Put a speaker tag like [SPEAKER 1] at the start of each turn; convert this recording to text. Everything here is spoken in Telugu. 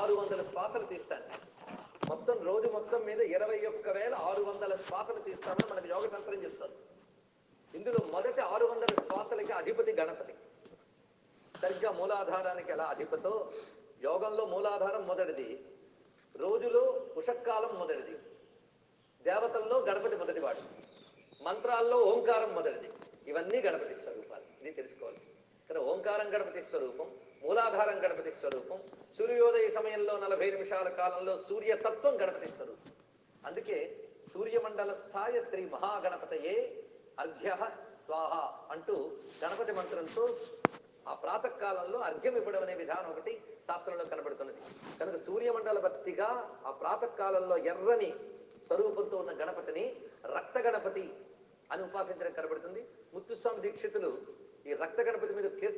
[SPEAKER 1] ఆరు వందల శ్వాసలు తీస్తాడు మొత్తం రోజు మొత్తం మీద ఇరవై ఒక్క వేల ఆరు వందల శ్వాసలు తీస్తామని మనకు యోగ శాస్త్రం చెప్తారు ఇందులో మొదటి ఆరు వందల శ్వాసలకి అధిపతి గణపతి సరిగ్గా మూలాధారానికి ఎలా అధిపతో యోగంలో మూలాధారం మొదటిది రోజులో ఉషక్కాలం మొదటిది దేవతల్లో గణపతి మొదటివాడు మంత్రాల్లో ఓంకారం మొదటిది ఇవన్నీ గణపతి స్వరూపాలు ఇది తెలుసుకోవాల్సింది ఇక్కడ ఓంకారం గణపతి స్వరూపం మూలాధారం గణపతి స్వరూపం సూర్యోదయ సమయంలో నలభై నిమిషాల కాలంలో సూర్యతత్వం గణపతి స్వరూపం అందుకే సూర్యమండల స్థాయ శ్రీ మహాగణపతయే అర్ఘ్య స్వాహ అంటూ గణపతి మంత్రంతో ఆ ప్రాతకాలంలో అర్ఘ్యం ఇవ్వడం అనే విధానం ఒకటి శాస్త్రంలో కనబడుతున్నది కనుక సూర్యమండల భక్తిగా ఆ ప్రాతకాలంలో ఎర్రని స్వరూపంతో ఉన్న గణపతిని రక్త గణపతి అని ఉపాసించడం కనబడుతుంది ముత్తుస్వామి దీక్షితులు ఈ రక్త గణపతి మీద కీర్తన